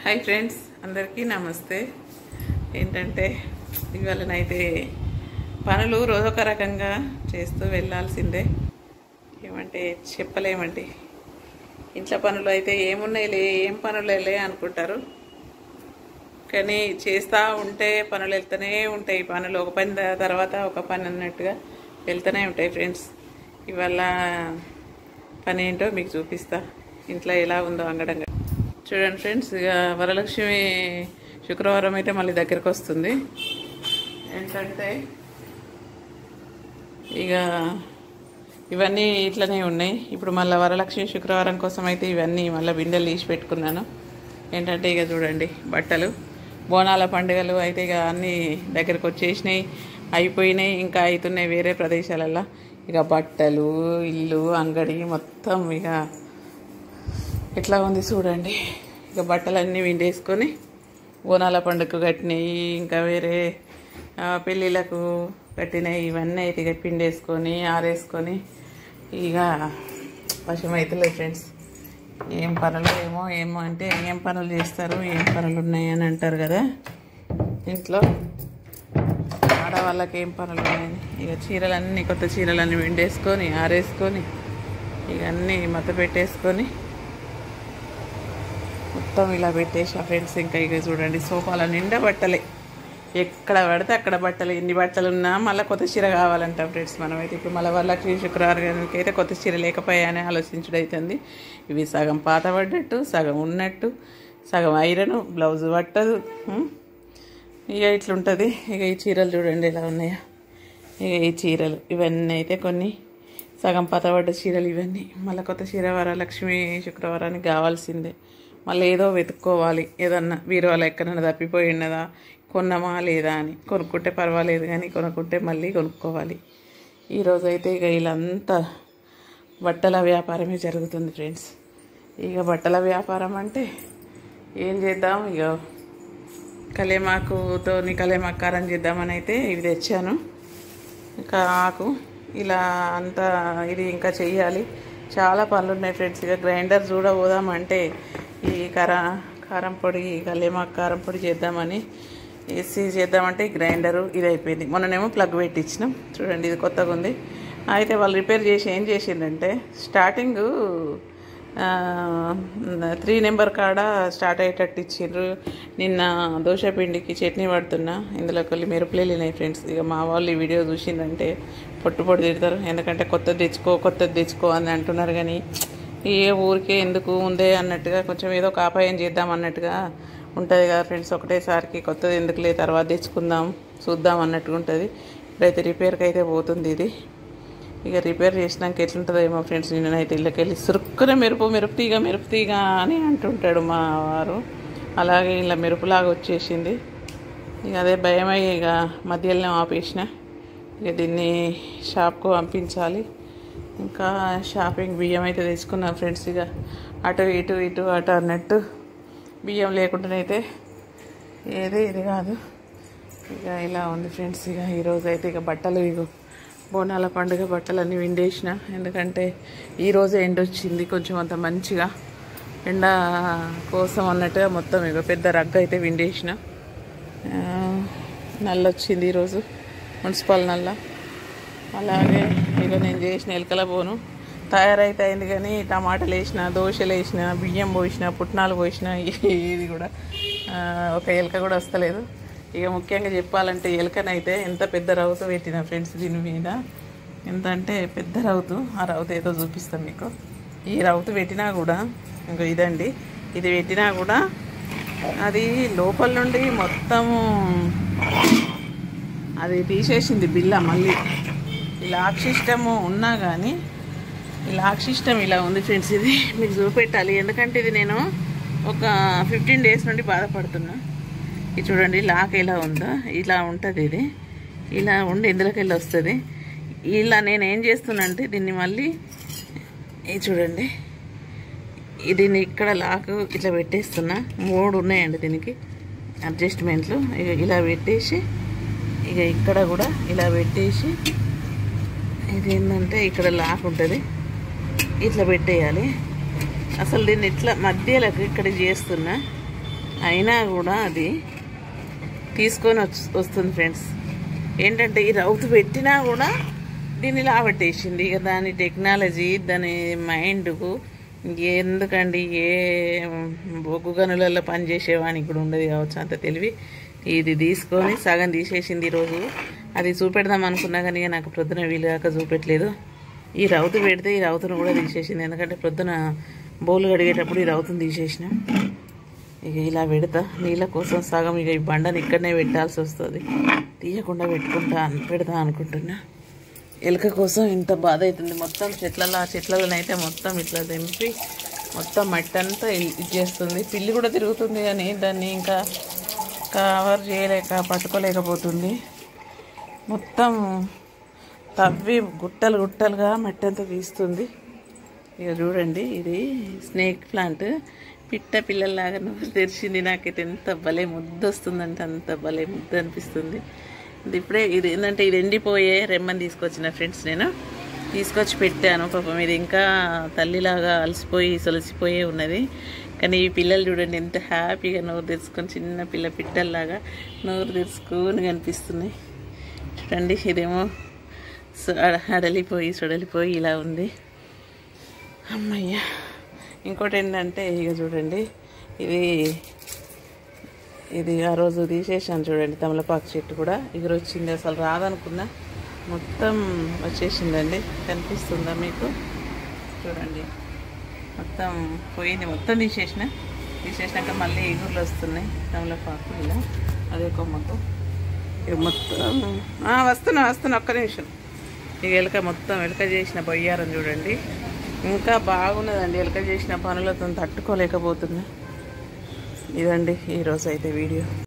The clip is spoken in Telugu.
హాయ్ ఫ్రెండ్స్ అందరికీ నమస్తే ఏంటంటే ఇవాళనైతే పనులు రోజొక రకంగా చేస్తూ వెళ్ళాల్సిందే ఏమంటే చెప్పలేమండి ఇంట్లో పనులు అయితే ఏమున్నాయిలే ఏం పనులేలే అనుకుంటారు కానీ చేస్తూ ఉంటే పనులు వెళ్తూనే ఉంటాయి పనులు ఒక పని ద- తర్వాత ఒక పని అన్నట్టుగా వెళ్తూనే ఉంటాయి ఫ్రెండ్స్ ఇవాళ పని ఏంటో మీకు చూపిస్తా ఇంట్లో ఎలా ఉందో అంగడంగా చూడండి ఫ్రెండ్స్ ఇక వరలక్ష్మి శుక్రవారం అయితే మళ్ళీ దగ్గరికి వస్తుంది ఏంటంటే ఇక ఇవన్నీ ఇట్లనే ఉన్నాయి ఇప్పుడు మళ్ళీ వరలక్ష్మి శుక్రవారం కోసం అయితే ఇవన్నీ మళ్ళీ బిందెలు తీసి పెట్టుకున్నాను ఏంటంటే ఇక చూడండి బట్టలు బోనాల పండుగలు అయితే ఇక అన్నీ దగ్గరకు వచ్చేసినాయి అయిపోయినాయి ఇంకా అవుతున్నాయి వేరే ప్రదేశాలల్లో ఇక బట్టలు ఇల్లు అంగడి మొత్తం ఇక ఎట్లా ఉంది చూడండి ఇక బట్టలన్నీ విండేసుకొని బోనాల పండుగకు కట్టినవి ఇంకా వేరే ఆ, పెళ్ళిళ్ళకు కట్టినవి ఇవన్నీ అయితే ఇక పిండేసుకొని ఆరేసుకొని ఇక వశం అవుతలేదు ఫ్రెండ్స్ ఏం పనులు ఏమో ఏమో అంటే ఏం పనులు చేస్తారు ఏం పనులు ఉన్నాయి అని అంటారు కదా ఇంట్లో ఆడవాళ్ళకి ఏం పనులు ఉన్నాయి ఇక చీరలన్నీ కొత్త చీరలన్నీ విండేసుకొని ఆరేసుకొని ఇక అన్నీ మత పెట్టేసుకొని మొత్తం ఇలా పెట్టేసా ఫ్రెండ్స్ ఇంకా ఇక చూడండి సోఫాల నిండా బట్టలే ఎక్కడ పడితే అక్కడ బట్టలు ఎన్ని బట్టలు ఉన్నా మళ్ళీ కొత్త చీర కావాలంట ఫ్రెండ్స్ మనమైతే ఇప్పుడు మళ్ళీ వాళ్ళకి శుక్రవారానికి అయితే కొత్త చీర లేకపోయాయని ఆలోచించడం అవుతుంది ఇవి సగం పాత పడ్డట్టు సగం ఉన్నట్టు సగం ఐరన్ బ్లౌజ్ పట్టదు ఉం? ఇక ఇట్లుంటుంది ఇక ఈ చీరలు చూడండి ఎలా ఉన్నాయో ఇక ఈ చీరలు ఇవన్నీ అయితే కొన్ని సగం పతబడ్డ చీరలు ఇవన్నీ మళ్ళీ కొత్త చీర వరలక్ష్మి శుక్రవారానికి కావాల్సిందే మళ్ళీ ఏదో వెతుక్కోవాలి ఏదన్నా బీరువాలో ఎక్కడన్నా తప్పిపోయి ఉన్నదా కొన్నామా లేదా అని కొనుక్కుంటే పర్వాలేదు కానీ కొనుక్కుంటే మళ్ళీ కొనుక్కోవాలి ఈరోజు అయితే ఇక వీళ్ళంతా బట్టల వ్యాపారమే జరుగుతుంది ఫ్రెండ్స్ ఇక బట్టల వ్యాపారం అంటే ఏం చేద్దాం ఇక కలేమాకుతో కలేమాకు కారం చేద్దామని అయితే ఇవి తెచ్చాను ఇంకా ఆకు ఇలా అంతా ఇది ఇంకా చెయ్యాలి చాలా పనులు ఉన్నాయి ఫ్రెండ్స్ ఇక గ్రైండర్ చూడబోదామంటే ఈ కార కారం పొడి కలేమాకు కారం పొడి చేద్దామని వేసి చేద్దామంటే ఈ గ్రైండరు ఇది అయిపోయింది మొన్ననేమో ప్లగ్ పెట్టించినాం చూడండి ఇది కొత్తగా ఉంది అయితే వాళ్ళు రిపేర్ చేసి ఏం చేసిండంటే స్టార్టింగ్ త్రీ నెంబర్ కాడ స్టార్ట్ అయ్యేటట్టు ఇచ్చిండ్రు నిన్న దోశ పిండికి చట్నీ పడుతున్నా ఇందులోకి వెళ్ళి మెరుపులు వెళ్ళినాయి ఫ్రెండ్స్ ఇక మా వాళ్ళు ఈ వీడియో చూసిందంటే పొట్టు పొట్టు తిడతారు ఎందుకంటే కొత్తది తెచ్చుకో కొత్తది తెచ్చుకో అని అంటున్నారు కానీ ఏ ఊరికే ఎందుకు ఉందే అన్నట్టుగా కొంచెం ఏదో కాపాయం చేద్దాం అన్నట్టుగా ఉంటుంది కదా ఫ్రెండ్స్ ఒకటేసారికి కొత్తది ఎందుకులే తర్వాత తెచ్చుకుందాం చూద్దాం అన్నట్టుగా ఉంటుంది ఇప్పుడైతే రిపేర్కి అయితే పోతుంది ఇది ఇక రిపేర్ చేసినాక ఎట్లుంటుందో ఏమో ఫ్రెండ్స్ నేనైతే ఇళ్ళకి వెళ్ళి సురుక్కున మెరుపు మెరుపు తీగ మెరుపు తీగ అని అంటుంటాడు మా వారు అలాగే ఇలా మెరుపులాగా వచ్చేసింది ఇక అదే భయమై ఇక మధ్యలోనే ఆపేసిన ఇక దీన్ని షాప్కు పంపించాలి ఇంకా షాపింగ్ బియ్యం అయితే తెచ్చుకున్నా ఫ్రెండ్స్ ఇక అటు ఇటు ఇటు అటు అన్నట్టు బియ్యం లేకుండానైతే ఏది ఇది కాదు ఇక ఇలా ఉంది ఫ్రెండ్స్ ఇక ఈరోజు అయితే ఇక బట్టలు ఇగో బోనాల పండుగ బట్టలన్నీ విండేసిన ఎందుకంటే ఈరోజు ఎండ వచ్చింది కొంచెం అంత మంచిగా ఎండ కోసం అన్నట్టుగా మొత్తం ఇక పెద్ద రగ్గ అయితే విండేసిన ఆ, నల్ల వచ్చింది ఈరోజు మున్సిపల్ నల్ల అలాగే ఇక నేను చేసిన ఎలకల పోను తయారైతే అయింది కానీ టమాటాలు వేసిన దోశలు వేసిన బియ్యం పోసిన పుట్నాలు పోసిన ఇది కూడా ఆ, ఒక ఎలక కూడా వస్తలేదు ఇక ముఖ్యంగా చెప్పాలంటే ఎలకనైతే ఎంత పెద్ద రౌతు పెట్టిన ఫ్రెండ్స్ దీని మీద ఎంత అంటే పెద్ద రౌతు ఆ రౌతు ఏదో చూపిస్తాం మీకు ఈ రౌతు పెట్టినా కూడా ఇంకా ఇదండి ఇది పెట్టినా కూడా అది లోపల నుండి మొత్తము అది తీసేసింది బిల్ల మళ్ళీ ఈ లాక్ సిస్టము ఉన్నా కానీ ఈ లాక్ సిస్టమ్ ఇలా ఉంది ఫ్రెండ్స్ ఇది మీకు చూపెట్టాలి ఎందుకంటే ఇది నేను ఒక ఫిఫ్టీన్ డేస్ నుండి బాధపడుతున్నా ఇది చూడండి లాక్ ఎలా ఉందో ఇలా ఉంటుంది ఇది ఇలా ఉండి ఇందులోకి వెళ్ళి వస్తుంది ఇలా నేను ఏం చేస్తున్నా అంటే దీన్ని మళ్ళీ ఇది చూడండి ఈ దీన్ని ఇక్కడ లాక్ ఇట్లా పెట్టేస్తున్నా మూడు ఉన్నాయండి దీనికి అడ్జస్ట్మెంట్లు ఇక ఇలా పెట్టేసి ఇక ఇక్కడ కూడా ఇలా పెట్టేసి ఇది ఏంటంటే ఇక్కడ లాక్ ఉంటుంది ఇట్లా పెట్టేయాలి అసలు దీన్ని ఇట్లా మధ్యలోకి ఇక్కడ చేస్తున్నా అయినా కూడా అది తీసుకొని వచ్- వస్తుంది ఫ్రెండ్స్ ఏంటంటే ఈ రౌతు పెట్టినా కూడా దీన్ని లాబట్టేసింది ఇక దాని టెక్నాలజీ దాని మైండ్కు ఎందుకండి ఏ బొగ్గు గనులలో పనిచేసేవానికి కూడా ఉండదు కావచ్చు అంత తెలివి ఇది తీసుకొని సగం తీసేసింది ఈరోజు అది చూపెడదాం అనుకున్నా కానీ ఇక నాకు ప్రొద్దున వీలు కాక చూపెట్టలేదు ఈ రౌతు పెడితే ఈ రౌతును కూడా తీసేసింది ఎందుకంటే ప్రొద్దున బౌలు కడిగేటప్పుడు ఈ రౌతును తీసేసిన ఇక ఇలా పెడతా నీళ్ళ కోసం సగం ఇక ఈ బండని ఇక్కడనే పెట్టాల్సి వస్తుంది తీయకుండా పెట్టుకుంటా అన్- పెడతా అనుకుంటున్నా ఎలుక కోసం ఇంత బాధ అవుతుంది మొత్తం చెట్లలో ఆ చెట్లలో అయితే మొత్తం ఇట్లా తెంపి మొత్తం మట్టి అంతా ఇ- ఇచ్చేస్తుంది పిల్లి కూడా తిరుగుతుంది కానీ దాన్ని ఇంకా కవర్ చేయలేక పట్టుకోలేకపోతుంది మొత్తం తవ్వి గుట్టలు గుట్టలుగా మట్టి అంతా తీస్తుంది ఇక చూడండి ఇది స్నేక్ ప్లాంట్ పిట్ట పిల్లల్లాగా నోరు తెరిచింది నాకైతే ఎంత భలే ముద్ద వస్తుందంటే అంత భలే ముద్ద అనిపిస్తుంది ఇది ఇప్పుడే ఇది ఏంటంటే ఇది ఎండిపోయే రెమ్మని తీసుకొచ్చిన ఫ్రెండ్స్ నేను తీసుకొచ్చి పెట్టాను పాపం ఇది ఇంకా తల్లిలాగా అలసిపోయి సొలసిపోయే ఉన్నది కానీ ఈ పిల్లలు చూడండి ఎంత హ్యాపీగా నోరు తెరుచుకొని చిన్న పిల్ల పిట్టల్లాగా నోరు తెరుచుకొని కనిపిస్తున్నాయి చూడండి ఇదేమో స- అడ- అడలిపోయి సొడలిపోయి ఇలా ఉంది అమ్మయ్య ఇంకోటి ఏంటంటే ఇక చూడండి ఇది ఇది ఆ రోజు తీసేసాను చూడండి తమలపాకు చెట్టు కూడా ఎగురు వచ్చింది అసలు రాదనుకున్నా మొత్తం వచ్చేసిందండి కనిపిస్తుందా మీకు చూడండి మొత్తం పోయింది మొత్తం తీసేసిన తీసేసినాక మళ్ళీ ఎగురులు వస్తున్నాయి తమలపాకు ఇలా అదే కొమ్మకు ఇక మొత్తం ఆ, వస్తున్నా వస్తున్నా ఒక్క నిమిషం ఇక ఎలుక మొత్తం ఎలుక చేసిన బొయ్యారం చూడండి ఇంకా బాగున్నదండి ఎలుక చేసిన పనులతో తట్టుకోలేకపోతున్నా ఇదండి ఈరోజు అయితే వీడియో